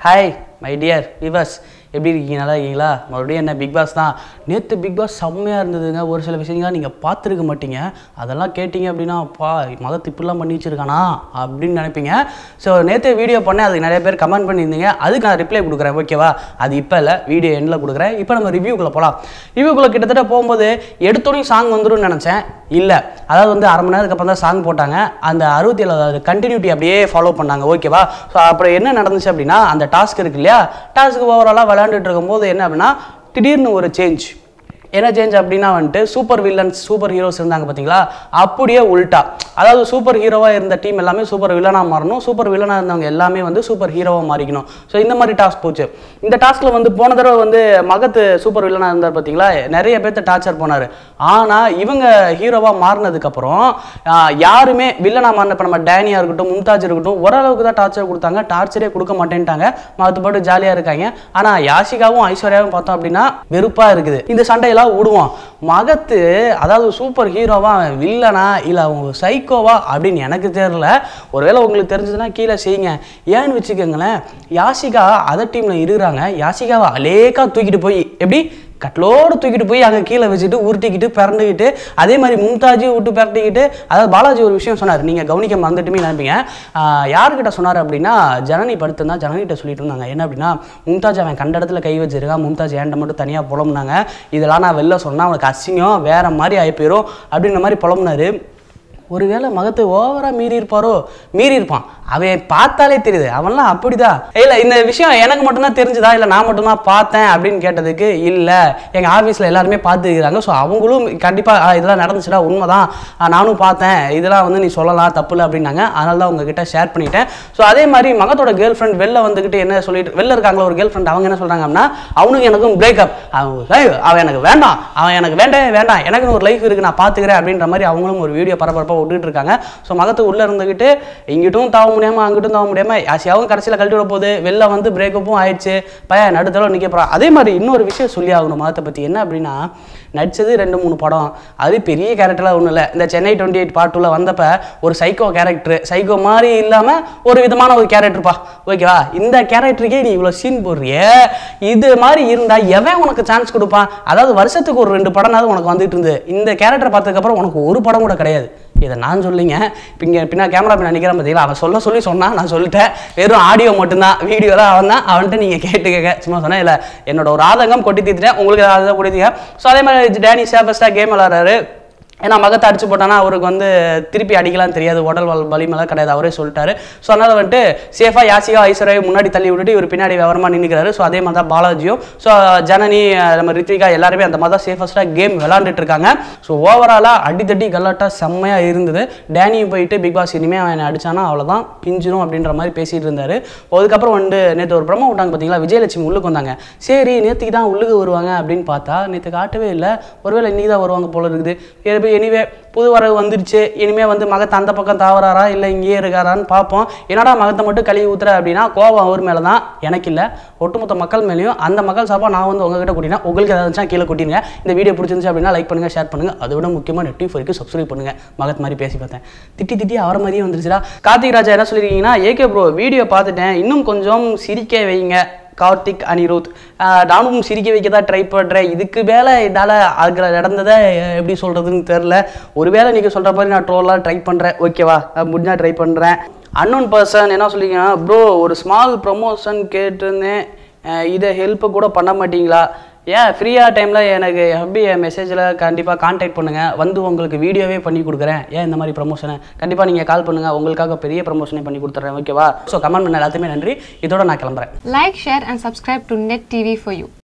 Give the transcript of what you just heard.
Hi my dear viewers எப்படி இருக்கீங்க நல்லா இருக்கீங்களா மறுபடியும் என்ன பிக் பாஸ் தான் நேற்று பிக் பாஸ் செம்மையாக இருந்ததுங்க ஒரு சில விஷயங்கள் நீங்கள் பார்த்துருக்க மாட்டீங்க அதெல்லாம் கேட்டிங்க அப்படின்னா அப்பா மதத்து இப்படிலாம் பண்ணி வச்சிருக்கானா அப்படின்னு நினைப்பீங்க ஸோ நேற்று வீடியோ பண்ணேன் அதுக்கு நிறைய பேர் கமெண்ட் பண்ணியிருந்தீங்க அதுக்கு நான் ரிப்ளை கொடுக்குறேன் ஓகேவா அது இப்போ இல்லை வீடியோ எண்டில் கொடுக்குறேன் இப்போ நம்ம ரிவ்யூக்குள்ளே போகலாம் ரிவ்யூக்குள்ளே கிட்டத்தட்ட போகும்போது எடுத்தோடனே சாங் வந்துரும்னு நினச்சேன் இல்லை அதாவது வந்து அரை மணி நேரத்துக்கு அப்புறம் தான் சாங் போட்டாங்க அந்த அறுபத்தி ஏழாவது கண்டினியூட்டி அப்படியே ஃபாலோ பண்ணாங்க ஓகேவா ஸோ அப்புறம் என்ன நடந்துச்சு அப்படின்னா அந்த டாஸ்க் இருக்கு இல்லையா டாஸ்க்கு ஓவராலாக விளையாண்டுட்டு இருக்கும்போது என்ன அப்படின்னா திடீர்னு ஒரு சேஞ்ச் என்ன சேஞ்ச் அப்படின்னா வந்துட்டு சூப்பர் வில்லன்ஸ் சூப்பர் ஹீரோஸ் இருந்தாங்க பார்த்தீங்களா அப்படியே உல்ட்டா அதாவது சூப்பர் ஹீரோவாக இருந்த டீம் எல்லாமே சூப்பர் வில்லனாக மாறணும் சூப்பர் வில்லனாக இருந்தவங்க எல்லாமே வந்து சூப்பர் ஹீரோவாக மாறிக்கணும் ஸோ இந்த மாதிரி டாஸ்க் போச்சு இந்த டாஸ்கில் வந்து போன தடவை வந்து மகத்து சூப்பர் வில்லனாக இருந்தார் பார்த்தீங்களா நிறைய பேர்த்த டார்ச்சர் போனார் ஆனால் இவங்க ஹீரோவாக மாறினதுக்கப்புறம் யாருமே வில்லனாக மாறின இப்போ நம்ம டேனியாக இருக்கட்டும் மும்தாஜ் இருக்கட்டும் ஓரளவுக்கு தான் டார்ச்சர் கொடுத்தாங்க டார்ச்சரே கொடுக்க மாட்டேன்ட்டாங்க மற்றபடி ஜாலியாக இருக்காங்க ஆனால் யாஷிகாவும் ஐஸ்வர்யாவும் பார்த்தோம் அப்படின்னா வெறுப்பாக இருக்குது இந்த சண்டையெல்லாம் விடுவோம் மகத்து அதாவது சூப்பர் ஹீரோவா அவன் வில்லனா இல்லை அவங்க சைக்கோவா அப்படின்னு எனக்கு தெரியல ஒருவேளை உங்களுக்கு தெரிஞ்சதுன்னா கீழே செய்யுங்க ஏன்னு வச்சுக்கோங்களேன் யாசிகா அதர் டீமில் இருக்கிறாங்க யாசிகாவை அலேக்கா தூக்கிட்டு போய் எப்படி கட்லோடு தூக்கிட்டு போய் அங்கே கீழே வச்சுட்டு உருட்டிக்கிட்டு பிறண்டுக்கிட்டு அதே மாதிரி மும்தாஜி விட்டு பிறட்டிக்கிட்டு அதாவது பாலாஜி ஒரு விஷயம் சொன்னார் நீங்கள் கவனிக்க மறந்துட்டுமே நினைப்பீங்க ஆஹ் யார்கிட்ட சொன்னார் அப்படின்னா ஜனனி படுத்துருந்தா ஜனனிகிட்ட சொல்லிட்டு இருந்தாங்க என்ன அப்படின்னா மும்தாஜ் அவன் கண்ட இடத்துல கை வச்சிருக்கான் மும்தாஜ் ஏன்ட்ட மட்டும் தனியாக புலம்புனாங்க இதெல்லாம் நான் வெளில சொன்னால் அவனுக்கு அசிங்கம் வேற மாதிரி ஆகி போயிடும் அப்படின்ற மாதிரி புலம்புனாரு ஒருவேளை மகத்தை ஓவரா மீறி இருப்பாரோ மீறி இருப்பான் அவன் பார்த்தாலே தெரியுது அவன்லாம் அப்படிதான் இல்ல இந்த விஷயம் எனக்கு மட்டும்தான் தெரிஞ்சுதா இல்ல நான் மட்டும்தான் பார்த்தேன் அப்படின்னு கேட்டதுக்கு இல்ல எங்க ஆபீஸ்ல எல்லாருமே பார்த்துக்கிறாங்க ஸோ அவங்களும் கண்டிப்பா "ஆ, இதெல்லாம் நடந்துச்சுடா உண்மைதான் ஆ, நானும் பார்த்தேன் இதெல்லாம் வந்து நீ சொல்லலாம் தப்பு இல்லை அப்படின்னாங்க அதனால தான் உங்ககிட்ட ஷேர் பண்ணிட்டேன் ஸோ அதே மாதிரி மகத்தோட கேர்ள் ஃப்ரெண்ட் வெளில வந்துகிட்டு என்ன சொல்லிட்டு வெளில இருக்காங்களா ஒரு கேர்ள் ஃப்ரெண்ட் அவங்க என்ன சொல்றாங்க அப்படின்னா அவனுக்கு எனக்கும் பிரேக்கப் அவன் எனக்கு வேண்டாம் அவன் எனக்கு வேண்டவே வேண்டாம் எனக்குன்னு ஒரு லைஃப் இருக்கு நான் பார்த்துக்கிறேன் அப்படின்ற மாதிரி அவங்களும் ஒரு வீடியோ பரபரப்பாக விட்டுட்டு இருக்காங்க ஸோ மகத்து உள்ளே இருந்துக்கிட்டு இங்கிட்டும் தாவ முடியாமல் அங்கிட்டும் தாவ முடியாமல் யாசியாவும் கடைசியில் கழட்டி விட போகுது வெளில வந்து பிரேக்கப்பும் ஆயிடுச்சு பையன் நடுத்தளவு நிற்க போகிறான் அதே மாதிரி இன்னொரு விஷயம் சொல்லி ஆகணும் மதத்தை பற்றி என்ன அப்படின்னா நடிச்சது ரெண்டு மூணு படம் அது பெரிய கேரக்டர்லாம் ஒன்றும் இல்லை இந்த சென்னை டுவெண்ட்டி எயிட் பார்ட் டூவில் வந்தப்ப ஒரு சைக்கோ கேரக்டர் சைக்கோ மாதிரி இல்லாமல் ஒரு விதமான ஒரு கேரக்டர்ப்பா ஓகேவா இந்த கேரக்டருக்கே நீ இவ்வளோ சீன் போடுறிய இது மாதிரி இருந்தால் எவன் உனக்கு சான்ஸ் கொடுப்பான் அதாவது வருஷத்துக்கு ஒரு ரெண்டு படம்னாவது உனக்கு வந்துட்டு இருந்து இந்த கேரக்டர் பார்த்ததுக்கப்புறம் உனக்கு ஒரு படம் கூட கிடையாது இதை நான் சொல்லிங்க இப்போ இங்கே பின்னா கேமரா பின்னா நிற்கிறேன் பார்த்தீங்களா அவன் சொல்ல சொல்லி சொன்னான் நான் சொல்லிட்டேன் வெறும் ஆடியோ மட்டும்தான் வீடியோலாம் அவன் தான் அவன்கிட்ட நீங்கள் கேட்டுக்கங்க சும்மா சொன்னேன் இல்லை என்னோட ஒரு ஆதங்கம் கொட்டி தீர்த்துட்டேன் உங்களுக்கு அதை கொடுத்தீங்க ஸோ அதே மாதிரி டேனி சேஃபஸ்ட்டாக கேம் விளாட்றாரு ஏன்னா மகத்தை அடிச்சு போட்டானா அவருக்கு வந்து திருப்பி அடிக்கலாம் தெரியாது உடல் வல் வலிமெல்லாம் கிடையாது அவரே சொல்லிட்டாரு ஸோ அதனால் வந்துட்டு சேஃபாக யாசிகா ஐஸ்வர்யா முன்னாடி தள்ளி விட்டுட்டு இவர் பின்னாடி விவரமாக நின்றுக்கிறாரு ஸோ அதே மாதிரி தான் பாலாஜியும் ஸோ ஜனனி அஹ் நம்ம ரித்விகா எல்லாருமே அந்த மாதிரி தான் சேஃபஸ்ட்டாக கேம் விளாண்டுட்டு இருக்காங்க ஸோ ஓவராலாக அடித்தட்டி கல்லாட்டா செம்மையாக இருந்தது டேனியும் போயிட்டு பிக் பாஸ் இனிமேல் அவன் அடிச்சானா அவ்வளோதான் பிஞ்சிரும் அப்படின்ற மாதிரி பேசிட்டு இருந்தாரு அதுக்கப்புறம் வந்து நேற்று ஒரு ப்ரமோ விட்டாங்க பார்த்தீங்களா விஜயலட்சுமி உள்ளுக்கு வந்தாங்க சரி நேற்றுக்கு தான் உள்ளுக்கு வருவாங்க அப்படின்னு பார்த்தா நேற்று காட்டவே இல்லை ஒருவேளை இன்னைக்கு தான் வருவாங்க போல இருக்குது எனிவே புது வரவு வந்துருச்சு இனிமேல் வந்து மகத்தை அந்த பக்கம் தாவறாரா இல்லை இங்கேயே இருக்காரான்னு பார்ப்போம் என்னடா மகத்தை மட்டும் கழுவி ஊத்துற அப்படின்னா கோவம் அவர் மேலே தான் எனக்கு இல்லை ஒட்டுமொத்த மக்கள் மேலேயும் அந்த மக்கள் சார்பாக நான் வந்து உங்ககிட்ட கூட்டினா உங்களுக்கு ஏதாவது இருந்துச்சா கீழே கூட்டிங்க இந்த வீடியோ பிடிச்சிருந்துச்சு அப்படின்னா லைக் பண்ணுங்க ஷேர் பண்ணுங்க அதை விட முக்கியமாக நெட்டி ஃபோருக்கு சப்ஸ்கிரைப் பண்ணுங்க மகத் மாதிரி பேசி பார்த்தேன் திட்டி திட்டி அவரை மாதிரியே வந்துருச்சுடா கார்த்திக் ராஜா என்ன சொல்லியிருக்கீங்கன்னா ஏகே ப்ரோ வீடியோ பார்த்துட்டேன் இன்னும் கொஞ்சம் சிரிக்க வைங்க கார்த்திக் அனிருத் ஆஹ் நானும் சிரிக்க வைக்க தான் ட்ரை பண்ணுறேன் இதுக்கு மேலே என்னால் அதுல நடந்ததை எப்படி சொல்கிறதுன்னு தெரில ஒருவேளை நீங்கள் சொல்கிற மாதிரி நான் ட்ரோலாக ட்ரை பண்ணுறேன் ஓகேவா முடிஞ்சால் ட்ரை பண்ணுறேன் அன்னோன் பர்சன் என்ன சொல்லிங்கன்னா ப்ரோ ஒரு ஸ்மால் ப்ரொமோஷன் கேட்டிருந்தேன் ஆஹ் இதை ஹெல்ப்பு கூட பண்ண மாட்டீங்களா ஏன் ஃப்ரீயாக டைமில் எனக்கு ஹப்பி என் மெசேஜில் கண்டிப்பாக காண்டாக்ட் பண்ணுங்கள் வந்து உங்களுக்கு வீடியோவே பண்ணி கொடுக்குறேன் ஏன் இந்த மாதிரி ப்ரமோஷனை கண்டிப்பாக நீங்கள் கால் பண்ணுங்கள் உங்களுக்காக பெரிய ப்ரமோஷனே பண்ணி கொடுத்துட்றேன் ஓகேவா ஸோ கமெண்ட் பண்ண எல்லாத்தையுமே நன்றி இதோட நான் கிளம்புறேன் Like, share, and subscribe to Net TV for you.